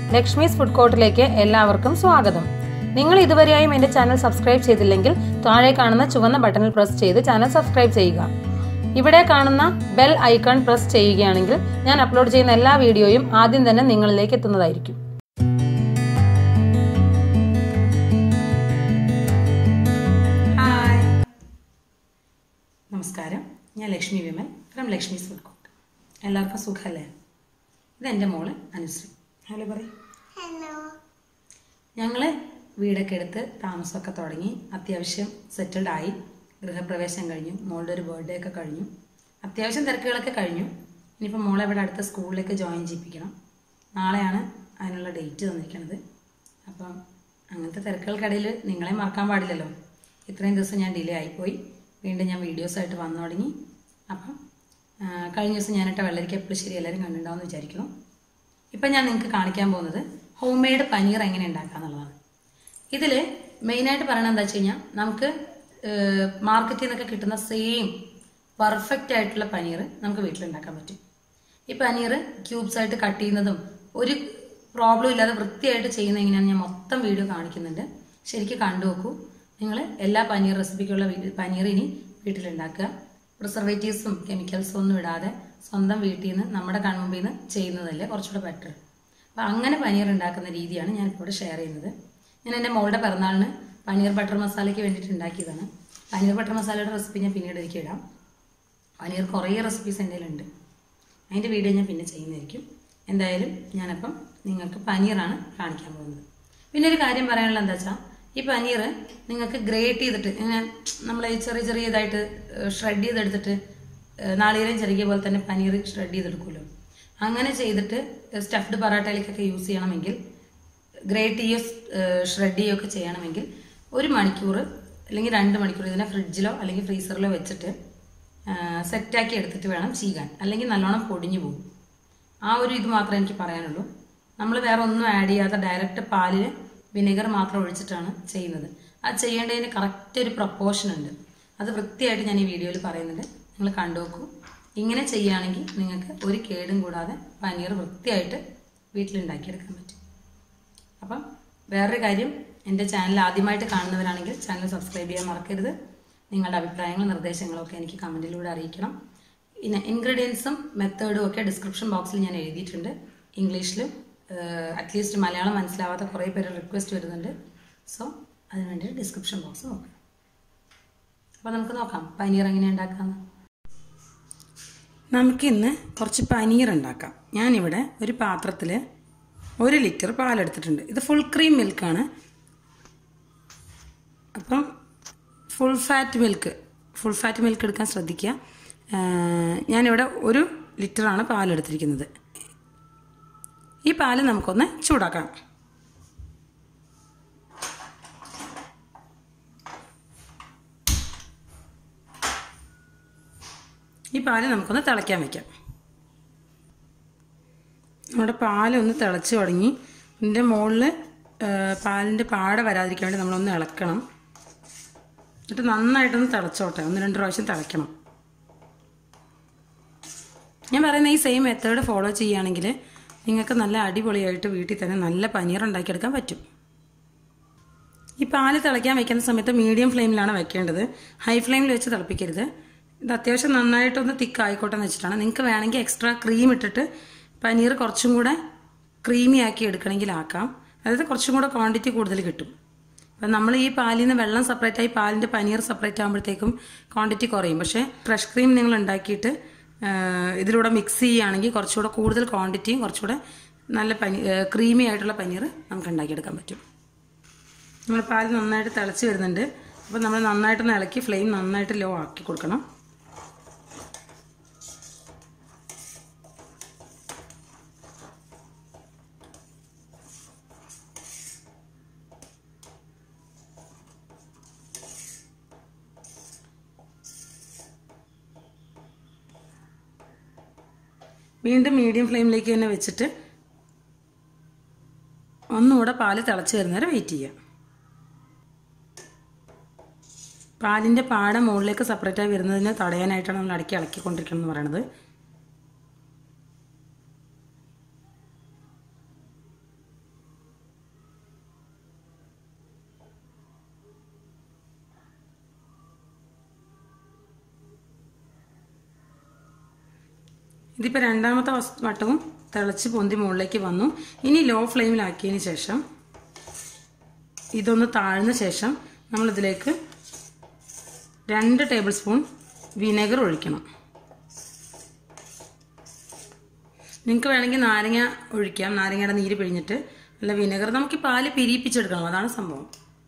Lakshmi's food കോർട്ടിലേക്ക് എല്ലാവർക്കും സ്വാഗതം നിങ്ങൾ ഇതുവരെയായും എൻ്റെ ചാനൽ സബ്സ്ക്രൈബ് ചെയ്തില്ലെങ്കിൽ താഴെ കാണുന്ന ചുവന്ന ബട്ടണിൽ പ്രസ് ചെയ്ത് ചാനൽ സബ്സ്ക്രൈബ് ചെയ്യുക ഇവിടെ കാണുന്ന ബെൽ ഐക്കൺ പ്രസ് ചെയ്യുകയാണെങ്കിൽ ഞാൻ അപ്ലോഡ് ചെയ്യുന്ന എല്ലാ വീഡിയോയും ആദ്യം തന്നെ നിങ്ങളിലേക്ക് എത്തുന്നതായിരിക്കും ഹായ് നമസ്കാരം ഞാൻ Lakshmi Vimal from Lakshmi's food court എല്ലാവർക്കും സുഖമല്ലേ ഇത് എൻ്റെ മോള് അനുശ്രീ ഹലോ പറയും ഹലോ ഞങ്ങൾ വീടൊക്കെ എടുത്ത് താമസമൊക്കെ തുടങ്ങി അത്യാവശ്യം സെറ്റിൽഡ് ആയി ഗൃഹപ്രവേശം കഴിഞ്ഞു മോളുടെ ഒരു ബർത്ത്ഡേ ഒക്കെ കഴിഞ്ഞു അത്യാവശ്യം തിരക്കുകളൊക്കെ കഴിഞ്ഞു ഇനിയിപ്പോൾ മോളെ ഇവിടെ അടുത്ത സ്കൂളിലേക്ക് ജോയിൻ ചെയ്യിപ്പിക്കണം നാളെയാണ് അതിനുള്ള ഡേറ്റ് തന്നിരിക്കുന്നത് അപ്പം അങ്ങനത്തെ തിരക്കുകൾക്കിടയിൽ നിങ്ങളെ മറക്കാൻ പാടില്ലല്ലോ ഇത്രയും ദിവസം ഞാൻ ഡിലേ ആയിപ്പോയി വീണ്ടും ഞാൻ വീഡിയോസായിട്ട് വന്നു തുടങ്ങി അപ്പം ആ, കഴിഞ്ഞ ദിവസം ഞാനിട്ട വെള്ളരിക്ക എപ്പോഴും എല്ലാവരും കണ്ടിട്ടുണ്ടാവും എന്ന് വിചാരിക്കുന്നു ഇപ്പം ഞാൻ നിങ്ങൾക്ക് കാണിക്കാൻ പോകുന്നത് ഹോം മെയ്ഡ് പനീർ എങ്ങനെ ഉണ്ടാക്കുക എന്നുള്ളതാണ് ഇതിൽ മെയിനായിട്ട് പറയണത് എന്താ വെച്ച് കഴിഞ്ഞാൽ നമുക്ക് മാർക്കറ്റിൽ നിന്നൊക്കെ കിട്ടുന്ന സെയിം പെർഫെക്റ്റ് ആയിട്ടുള്ള പനീർ നമുക്ക് വീട്ടിലുണ്ടാക്കാൻ പറ്റും ഈ പനീർ ക്യൂബ്സ് ആയിട്ട് കട്ട് ചെയ്യുന്നതും ഒരു പ്രോബ്ലം ഇല്ലാതെ വൃത്തിയായിട്ട് ചെയ്യുന്ന എങ്ങനെയാണെന്ന് ഞാൻ മൊത്തം വീഡിയോ കാണിക്കുന്നുണ്ട് ശരിക്കും കണ്ടു നോക്കൂ നിങ്ങൾ എല്ലാ പനീർ റെസിപ്പിക്കുള്ള വീ- പനീർ ഇനി വീട്ടിലുണ്ടാക്കുക പ്രിസർവേറ്റീവ്സും കെമിക്കൽസും ഒന്നും ഇടാതെ സ്വന്തം വീട്ടിൽ നിന്ന് നമ്മുടെ കൺമുമ്പിൽ നിന്ന് ചെയ്യുന്നതല്ലേ കുറച്ചുകൂടെ ബെറ്റർ അപ്പം അങ്ങനെ പനീർ ഉണ്ടാക്കുന്ന രീതിയാണ് ഞാൻ ഇപ്പോൾ ഇവിടെ ഷെയർ ചെയ്യുന്നത് ഞാൻ എൻ്റെ മോളുടെ പിറന്നാളിന് പനീർ ബട്ടർ മസാലയ്ക്ക് വേണ്ടിയിട്ട് ഉണ്ടാക്കിയതാണ് പനീർ ബട്ടർ മസാലയുടെ റെസിപ്പി ഞാൻ പിന്നീട് എനിക്ക് ഇടാം പനീർ കുറേ റെസിപ്പീസ് എൻ്റെ കയ്യിലുണ്ട് അതിൻ്റെ വീഡിയോ ഞാൻ പിന്നെ ചെയ്യുന്നതായിരിക്കും എന്തായാലും ഞാനപ്പം നിങ്ങൾക്ക് പനീറാണ് കാണിക്കാൻ പോകുന്നത് പിന്നെ ഒരു കാര്യം പറയാനുള്ള എന്താ വെച്ചാൽ ഈ പനീർ നിങ്ങൾക്ക് ഗ്രേറ്റ് ചെയ്തിട്ട് ഇങ്ങനെ നമ്മൾ ചെറിയ ചെറിയ ഇതായിട്ട് ഷ്രെഡ് ചെയ്തെടുത്തിട്ട് ഏഹ്, നാളികേരം ചെറിയ പോലെ തന്നെ പനീർ ഷ്രെഡ് ചെയ്തെടുക്കുമല്ലോ അങ്ങനെ ചെയ്തിട്ട് സ്റ്റഫ്ഡ് പൊറാട്ടയിലേക്കൊക്കെ യൂസ് ചെയ്യണമെങ്കിൽ ഗ്രേറ്റ് ചെയ്യോ ഷ്രെഡ് ചെയ്യോ ഒക്കെ ചെയ്യണമെങ്കിൽ ഒരു മണിക്കൂർ അല്ലെങ്കിൽ രണ്ട് മണിക്കൂർ ഇതിനെ ഫ്രിഡ്ജിലോ അല്ലെങ്കിൽ ഫ്രീസറിലോ വെച്ചിട്ട് സെറ്റാക്കി എടുത്തിട്ട് വേണം ചെയ്യാൻ അല്ലെങ്കിൽ നല്ലോണം പൊടിഞ്ഞു പോകും ആ ഒരു ഇത് മാത്രമേ എനിക്ക് പറയാനുള്ളൂ നമ്മൾ വേറെ ഒന്നും ആഡ് ചെയ്യാതെ ഡയറക്റ്റ് പാലിൽ വിനെഗർ മാത്രം ഒഴിച്ചിട്ടാണ് ചെയ്യുന്നത് ആ ചെയ്യേണ്ടതിന് കറക്റ്റ് ഒരു പ്രപ്പോർഷൻ ഉണ്ട് അത് വൃത്തിയായിട്ട് ഞാൻ ഈ വീഡിയോയിൽ പറയുന്നുണ്ട് നിങ്ങൾ കണ്ടു നോക്കൂ ഇങ്ങനെ ചെയ്യുകയാണെങ്കിൽ നിങ്ങൾക്ക് ഒരു കേടും കൂടാതെ പനീർ വൃത്തിയായിട്ട് വീട്ടിലുണ്ടാക്കിയെടുക്കാൻ പറ്റും അപ്പം വേറൊരു കാര്യം എൻ്റെ ചാനൽ ആദ്യമായിട്ട് കാണുന്നവരാണെങ്കിൽ ചാനൽ സബ്സ്ക്രൈബ് ചെയ്യാൻ മറക്കരുത് നിങ്ങളുടെ അഭിപ്രായങ്ങളും നിർദ്ദേശങ്ങളും ഒക്കെ എനിക്ക് കമൻറ്റിലൂടെ അറിയിക്കണം പിന്നെ ഇൻഗ്രീഡിയൻസും മെത്തേഡും ഒക്കെ ഡിസ്ക്രിപ്ഷൻ ബോക്സിൽ ഞാൻ എഴുതിയിട്ടുണ്ട് ഇംഗ്ലീഷിലും അറ്റ്ലീസ്റ്റ് മലയാളം മനസ്സിലാവാത്ത കുറേ പേര് റിക്വസ്റ്റ് വരുന്നുണ്ട് സോ അതിന് വേണ്ടി ഡിസ്ക്രിപ്ഷൻ ബോക്സ് നോക്കാം അപ്പോൾ നമുക്ക് നോക്കാം പനീർ എങ്ങനെ ഉണ്ടാക്കാമെന്ന് നമുക്കിന്ന് കുറച്ച് പനീർ ഉണ്ടാക്കാം ഞാനിവിടെ ഒരു പാത്രത്തിൽ ഒരു ലിറ്റർ പാലെടുത്തിട്ടുണ്ട് ഇത് ഫുൾ ക്രീം മിൽക്കാണ് അപ്പം full fat milk full fat milk എടുക്കാൻ ശ്രദ്ധിക്കുക ആ, ഞാനിവിടെ ഒരു ലിറ്ററാണ് പാലെടുത്തിരിക്കുന്നത് ഈ പാല് നമുക്കൊന്ന് ചൂടാക്കാം ഈ പാല് നമുക്കൊന്ന് തിളയ്ക്കാൻ വെക്കാം നമ്മുടെ പാലൊന്ന് തിളച്ച് തുടങ്ങി ഇതിൻ്റെ മുകളിൽ പാലിൻ്റെ പാട വരാതിരിക്കാൻ വേണ്ടി നമ്മളൊന്ന് ഇളക്കണം എന്നിട്ട് നന്നായിട്ടൊന്ന് തിളച്ചോട്ടെ ഒന്ന് രണ്ട് പ്രാവശ്യം തിളയ്ക്കണം ഞാൻ പറയുന്ന ഈ സെയിം മെത്തേഡ് ഫോളോ ചെയ്യുകയാണെങ്കിൽ നിങ്ങൾക്ക് നല്ല അടിപൊളിയായിട്ട് വീട്ടിൽ തന്നെ നല്ല പനീർ ഉണ്ടാക്കിയെടുക്കാൻ പറ്റും ഈ പാല് തിളയ്ക്കാൻ വെക്കുന്ന സമയത്ത് മീഡിയം ഫ്ലെയിമിലാണ് വെക്കേണ്ടത് ഹൈ ഫ്ലെയിമിൽ വെച്ച് തിളപ്പിക്കരുത് ഇത് അത്യാവശ്യം നന്നായിട്ടൊന്ന് തിക്ക് ആയിക്കോട്ടെ എന്ന് വെച്ചിട്ടാണ് നിങ്ങൾക്ക് വേണമെങ്കിൽ എക്സ്ട്രാ ക്രീം ഇട്ടിട്ട് പനീർ കുറച്ചും കൂടെ ക്രീമി ആക്കി എടുക്കണമെങ്കിൽ ആക്കാം അതായത് കുറച്ചും കൂടെ ക്വാണ്ടിറ്റി കൂടുതൽ കിട്ടും അപ്പം നമ്മൾ ഈ പാലിൽ നിന്ന് വെള്ളം സെപ്പറേറ്റ് ആയി പാലിൻ്റെ പനീർ സെപ്പറേറ്റ് ആകുമ്പോഴത്തേക്കും ക്വാണ്ടിറ്റി കുറയും പക്ഷേ ഫ്രഷ് ക്രീം നിങ്ങൾ ഉണ്ടാക്കിയിട്ട് ആ, ഇതിലൂടെ മിക്സ് ചെയ്യുകയാണെങ്കിൽ കുറച്ചുകൂടെ കൂടുതൽ ക്വാണ്ടിറ്റിയും കുറച്ചുകൂടെ നല്ല പനി ക്രീമി ആയിട്ടുള്ള പനീർ നമുക്ക് ഉണ്ടാക്കിയെടുക്കാൻ പറ്റും നമ്മൾ പാൽ നന്നായിട്ട് തിളച്ച് വരുന്നുണ്ട് അപ്പോൾ നമ്മൾ നന്നായിട്ടൊന്ന് ഇളക്കി ഫ്ലെയിം നന്നായിട്ട് ലോ ആക്കി കൊടുക്കണം വീണ്ടും മീഡിയം ഫ്ലെയിമിലേക്ക് തന്നെ വെച്ചിട്ട് ഒന്നുകൂടെ പാല് തിളച്ച് വരുന്നവരെ വെയിറ്റ് ചെയ്യാം പാലിൻ്റെ പാട മുകളിലേക്ക് സെപ്പറേറ്റായി വരുന്നതിന് തടയാനായിട്ടാണ് നമ്മൾ ഇടയ്ക്ക് ഇളക്കിക്കൊണ്ടിരിക്കണം എന്ന് പറയുന്നത് ഇതിപ്പോൾ രണ്ടാമത്തെ വസ്- വട്ടവും തിളച്ച് പൊന്തി മുകളിലേക്ക് വന്നു ഇനി ലോ ഫ്ലെയിമിലാക്കിയതിന് ശേഷം ഇതൊന്ന് താഴ്ന്ന ശേഷം നമ്മളിതിലേക്ക് രണ്ട് ടേബിൾ സ്പൂൺ വിനെഗർ ഒഴിക്കണം നിങ്ങൾക്ക് വേണമെങ്കിൽ നാരങ്ങ ഒഴിക്കാം നാരങ്ങയുടെ നീര് പിഴിഞ്ഞിട്ട് അല്ല വിനെഗർ നമുക്ക് ഈ പാല് പിരിയിപ്പിച്ചെടുക്കണം അതാണ് സംഭവം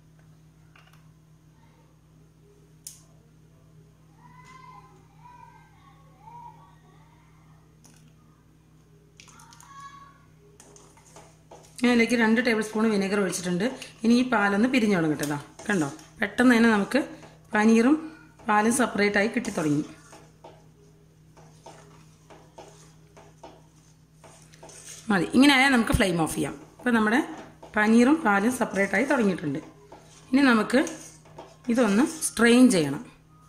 ഞാൻ ഇതിലേക്ക് രണ്ട് ടേബിൾ സ്പൂൺ വിനെഗർ ഒഴിച്ചിട്ടുണ്ട് ഇനി ഈ പാലൊന്ന് പിരിഞ്ഞു തുടങ്ങട്ടെ ഇതാ കണ്ടോ പെട്ടെന്ന് തന്നെ നമുക്ക് പനീറും പാലും സെപ്പറേറ്റ് ആയി കിട്ടി തുടങ്ങി മതി ഇങ്ങനെ ആയാൽ നമുക്ക് ഫ്ലെയിം ഓഫ് ചെയ്യാം അപ്പോൾ നമ്മുടെ പനീറും പാലും സെപ്പറേറ്റ് ആയി തുടങ്ങിയിട്ടുണ്ട് ഇനി നമുക്ക് ഇതൊന്ന് സ്ട്രെയിൻ ചെയ്യണം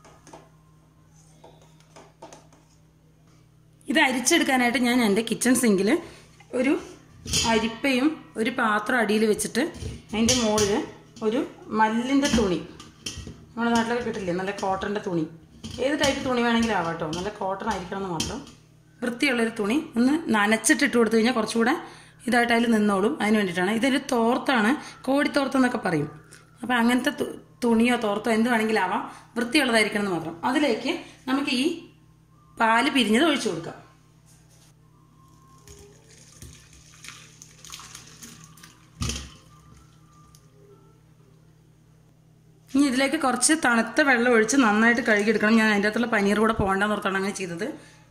ഇത് അരിച്ചെടുക്കാനായിട്ട് ഞാൻ എൻ്റെ കിച്ചൺ സിങ്കിൽ ഒരു അരിപ്പയും ഒരു പാത്രം അടിയിൽ വെച്ചിട്ട് അതിൻ്റെ മുകളിൽ ഒരു മല്ലിൻ്റെ തുണി നമ്മുടെ നാട്ടിലൊക്കെ കിട്ടില്ലേ നല്ല കോട്ടൻ്റെ തുണി ഏത് ടൈപ്പ് തുണി വേണമെങ്കിലും ആവാം കേട്ടോ നല്ല കോട്ടൺ ആയിരിക്കണം എന്ന് മാത്രം വൃത്തിയുള്ളൊരു തുണി ഒന്ന് നനച്ചിട്ട് ഇട്ട് കൊടുത്തു കഴിഞ്ഞാൽ കുറച്ചുകൂടെ ഇതായിട്ട് അതിൽ നിന്നോളും അതിന് വേണ്ടിയിട്ടാണ് ഇതൊരു തോർത്താണ് കോടിത്തോർത്ത് എന്നൊക്കെ പറയും അപ്പോൾ അങ്ങനത്തെ തു- തുണിയോ തോർത്തോ എന്ത് വേണമെങ്കിലും ആവാം വൃത്തിയുള്ളതായിരിക്കണം എന്ന് മാത്രം അതിലേക്ക് നമുക്ക് ഈ പാല് പിരിഞ്ഞത് ഒഴിച്ചു കൊടുക്കാം ഇനി ഇതിലേക്ക് കുറച്ച് തണുത്ത വെള്ളം ഒഴിച്ച് നന്നായിട്ട് കഴുകിയെടുക്കണം ഞാൻ അതിൻ്റെ അകത്തുള്ള പനീർ കൂടെ പോകണ്ടെന്ന് ഓർത്താണ് അങ്ങനെ ചെയ്തത്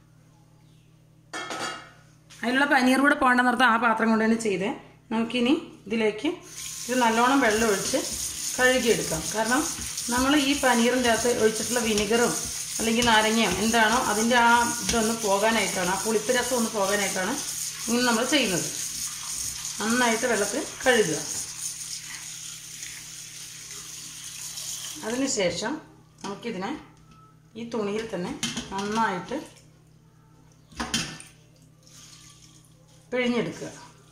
അതിലുള്ള പനീർ കൂടെ പോകണ്ടെന്ന് ഓർത്ത് ആ പാത്രം കൊണ്ട് തന്നെ ചെയ്തേ നമുക്കിനി ഇതിലേക്ക് ഇത് നല്ലോണം വെള്ളം ഒഴിച്ച് കഴുകിയെടുക്കാം കാരണം നമ്മൾ ഈ പനീറിൻ്റെ അകത്ത് ഒഴിച്ചിട്ടുള്ള വിനിഗറും അല്ലെങ്കിൽ നാരങ്ങയോ എന്താണോ അതിൻ്റെ ആ ഇതൊന്ന് പോകാനായിട്ടാണ് ആ പുളിപ്പ് രസം ഒന്ന് പോകാനായിട്ടാണ് ഇങ്ങനെ നമ്മൾ ചെയ്യുന്നത് നന്നായിട്ട് വെള്ളത്തിൽ കഴുകുക അതിനുശേഷം നമുക്കിതിനെ ഈ തുണിയിൽ തന്നെ നന്നായിട്ട് പിഴിഞ്ഞെടുക്കുക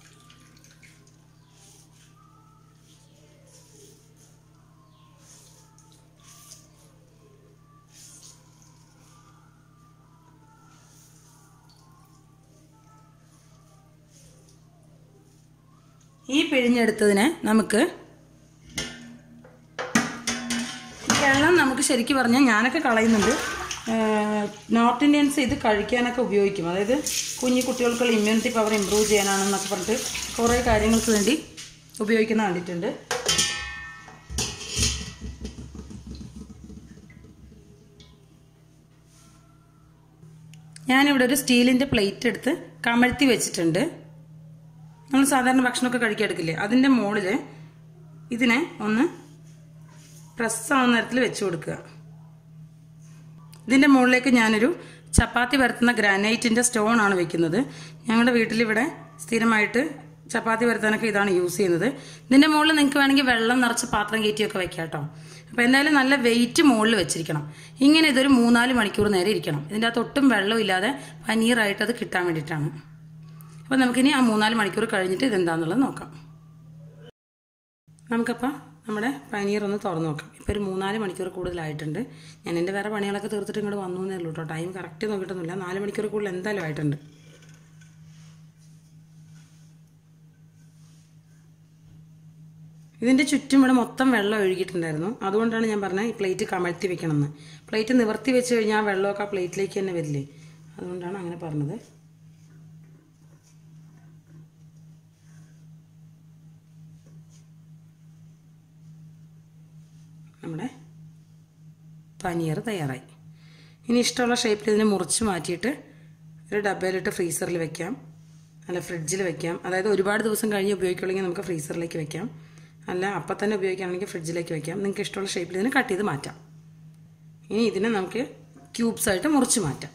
ഈ പിഴിഞ്ഞെടുത്തതിനെ നമുക്ക് ഈ വെള്ളം നമുക്ക് ശരിക്കും പറഞ്ഞാൽ ഞാനൊക്കെ കളയുന്നുണ്ട് ഏഹ് നോർത്ത് ഇന്ത്യൻസ് ഇത് കഴിക്കാനൊക്കെ ഉപയോഗിക്കും അതായത് കുഞ്ഞു കുട്ടികൾക്കുള്ള ഇമ്മ്യൂണിറ്റി പവർ ഇമ്പ്രൂവ് ചെയ്യാനാണെന്നൊക്കെ പറഞ്ഞിട്ട് കുറേ കാര്യങ്ങൾക്ക് വേണ്ടി ഉപയോഗിക്കുന്ന കണ്ടിട്ടുണ്ട് ഞാനിവിടെ ഒരു സ്റ്റീലിൻ്റെ പ്ലേറ്റ് എടുത്ത് കമഴ്ത്തി വെച്ചിട്ടുണ്ട് നമ്മൾ സാധാരണ ഭക്ഷണമൊക്കെ കഴിക്കാൻ എടുക്കില്ലേ അതിൻ്റെ മുകളിൽ ഇതിനെ ഒന്ന് പ്രസ് ആവുന്ന തരത്തിൽ വെച്ച് കൊടുക്കുക ഇതിൻ്റെ മുകളിലേക്ക് ഞാനൊരു ചപ്പാത്തി പരത്തുന്ന ഗ്രാനൈറ്റിൻ്റെ സ്റ്റോൺ ആണ് വെക്കുന്നത് ഞങ്ങളുടെ വീട്ടിലിവിടെ സ്ഥിരമായിട്ട് ചപ്പാത്തി പരത്താനൊക്കെ ഇതാണ് യൂസ് ചെയ്യുന്നത് ഇതിൻ്റെ മുകളിൽ നിങ്ങൾക്ക് വേണമെങ്കിൽ വെള്ളം നിറച്ച് പാത്രം കയറ്റിയൊക്കെ വെക്കാം കേട്ടോ അപ്പോൾ എന്തായാലും നല്ല വെയിറ്റ് മുകളിൽ വെച്ചിരിക്കണം ഇങ്ങനെ ഇതൊരു മൂന്നാല് മണിക്കൂർ നേരെ ഇരിക്കണം ഇതിൻ്റെ അകത്ത് ഒട്ടും വെള്ളമില്ലാതെ പനീറായിട്ട് അത് കിട്ടാൻ വേണ്ടിയിട്ടാണ് അപ്പോൾ നമുക്കിനി ആ മൂന്നാല് മണിക്കൂർ കഴിഞ്ഞിട്ട് ഇതെന്താണെന്നുള്ളത് നോക്കാം നമുക്കപ്പോൾ നമ്മുടെ പനീർ ഒന്ന് തുറന്ന് നോക്കാം ഇപ്പോൾ ഒരു മൂന്നാല് മണിക്കൂർ കൂടുതലായിട്ടുണ്ട് ഞാൻ എൻ്റെ വേറെ പണികളൊക്കെ തീർത്തിട്ട് ഇങ്ങോട്ട് വന്നു എന്നേ ഉള്ളൂ കേട്ടോ ടൈം കറക്റ്റ് നോക്കിയിട്ടൊന്നുമില്ല നാല് മണിക്കൂർ കൂടുതൽ എന്തായാലും ആയിട്ടുണ്ട് ഇതിൻ്റെ ചുറ്റും ഇവിടെ മൊത്തം വെള്ളം ഒഴുകിയിട്ടുണ്ടായിരുന്നു അതുകൊണ്ടാണ് ഞാൻ പറഞ്ഞത് ഈ പ്ലേറ്റ് കമഴ്ത്തി വെക്കണമെന്ന് പ്ലേറ്റ് നിവർത്തി വെച്ച് കഴിഞ്ഞാൽ ആ വെള്ളമൊക്കെ ആ പ്ലേറ്റിലേക്ക് തന്നെ വരില്ലേ അതുകൊണ്ടാണ് അങ്ങനെ പറഞ്ഞത് നമ്മുടെ പനീർ തയ്യാറായി ഇനി ഇഷ്ടമുള്ള ഷേപ്പിൽ ഇതിനെ മുറിച്ച് മാറ്റിയിട്ട് ഒരു ഡബയിലിട്ട് ഫ്രീസറിൽ വെക്കാം അല്ല ഫ്രിഡ്ജിൽ വെക്കാം അതായത് ഒരുപാട് ദിവസം കഴിഞ്ഞ് ഉപയോഗിക്കുകയാണെങ്കിൽ നമുക്ക് ഫ്രീസറിലേക്ക് വെക്കാം അല്ല അപ്പം തന്നെ ഉപയോഗിക്കുകയാണെങ്കിൽ ഫ്രിഡ്ജിലേക്ക് വെക്കാം നിങ്ങൾക്ക് ഇഷ്ടമുള്ള ഷേപ്പിൽ ഇതിനെ കട്ട് ചെയ്ത് മാറ്റാം ഇനി ഇതിനെ നമുക്ക് ക്യൂബ്സ് ആയിട്ട് മുറിച്ച് മാറ്റാം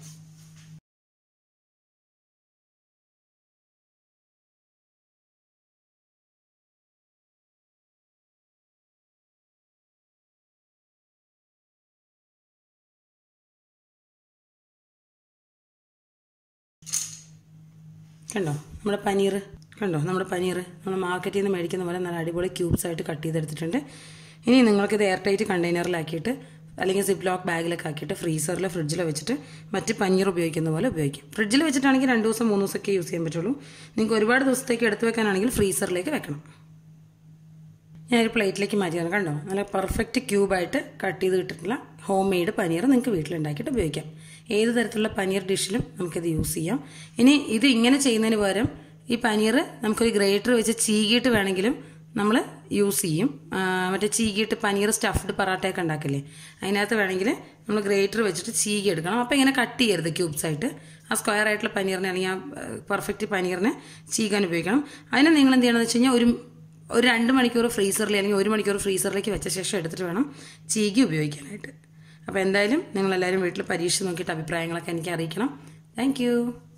കണ്ടോ നമ്മുടെ പനീർ കണ്ടോ നമ്മുടെ പനീർ നമ്മൾ മാർക്കറ്റിൽ നിന്ന് മേടിക്കുന്ന പോലെ നല്ല അടിപൊളി ക്യൂബ്സ് ആയിട്ട് കട്ട് ചെയ്തെടുത്തിട്ടുണ്ട് ഇനി നിങ്ങൾക്കിത് എയർ ടൈറ്റ് കണ്ടെയ്നറിലാക്കിയിട്ട് അല്ലെങ്കിൽ സിപ്പ് ലോക്ക് ബാഗിലൊക്കെ ആക്കിയിട്ട് ഫ്രീസറിൽ ഫ്രിഡ്ജിൽ വെച്ചിട്ട് മറ്റ് പനീർ ഉപയോഗിക്കുന്ന പോലെ ഉപയോഗിക്കാം ഫ്രിഡ്ജിൽ വെച്ചിട്ടാണെങ്കിൽ രണ്ട് ദിവസം മൂന്ന് ദിവസമൊക്കെ യൂസ് ചെയ്യാൻ പറ്റുള്ളൂ നിങ്ങൾക്ക് ഒരുപാട് ദിവസത്തേക്ക് എടുത്തു വെക്കാനാണെങ്കിൽ ഫ്രീസറിലേക്ക് വെക്കണം ഞാനൊരു പ്ലേറ്റിലേക്ക് മാറ്റിയാണ് കണ്ടോ നല്ല പെർഫെക്റ്റ് ക്യൂബായിട്ട് കട്ട് ചെയ്ത് കിട്ടിയിട്ടുള്ള ഹോം മെയ്ഡ് പനീർ നിങ്ങൾക്ക് വീട്ടിലുണ്ടാക്കിയിട്ട് ഉപയോഗിക്കാം ഏത് തരത്തിലുള്ള പനീർ ഡിഷിലും നമുക്കിത് യൂസ് ചെയ്യാം ഇനി ഇത് ഇങ്ങനെ ചെയ്യുന്നതിന് പകരം ഈ പനീർ നമുക്കൊരു ഗ്രേറ്റർ വെച്ച് ചീകിയിട്ട് വേണമെങ്കിലും നമ്മൾ യൂസ് ചെയ്യും ആ, മറ്റേ ചീകിയിട്ട് പനീർ സ്റ്റഫ്ഡ് പറാട്ടയൊക്കെ ഉണ്ടാക്കില്ലേ അതിനകത്ത് വേണമെങ്കിൽ നമ്മൾ ഗ്രേറ്റർ വെച്ചിട്ട് ചീകി എടുക്കണം അപ്പോൾ ഇങ്ങനെ കട്ട് ചെയ്യരുത് ക്യൂബ്സ് ആയിട്ട് ആ സ്ക്വയർ ആയിട്ടുള്ള പനീറിനെ അല്ലെങ്കിൽ ആ പെർഫെക്റ്റ് പനീറിനെ ചീകാൻ ഉപയോഗിക്കണം അതിന് നിങ്ങൾ എന്ത് ചെയ്യണമെന്ന് വെച്ച് കഴിഞ്ഞാൽ ഒരു ഒരു രണ്ട് മണിക്കൂർ ഫ്രീസറിൽ അല്ലെങ്കിൽ ഒരു മണിക്കൂർ ഫ്രീസറിലേക്ക് വെച്ച ശേഷം എടുത്തിട്ട് വേണം ചീകി ഉപയോഗിക്കാനായിട്ട് അപ്പോൾ എന്തായാലും നിങ്ങളെല്ലാവരും വീട്ടിൽ പരീക്ഷ നോക്കിയിട്ട് അഭിപ്രായങ്ങളൊക്കെ എനിക്ക് അറിയിക്കണം താങ്ക്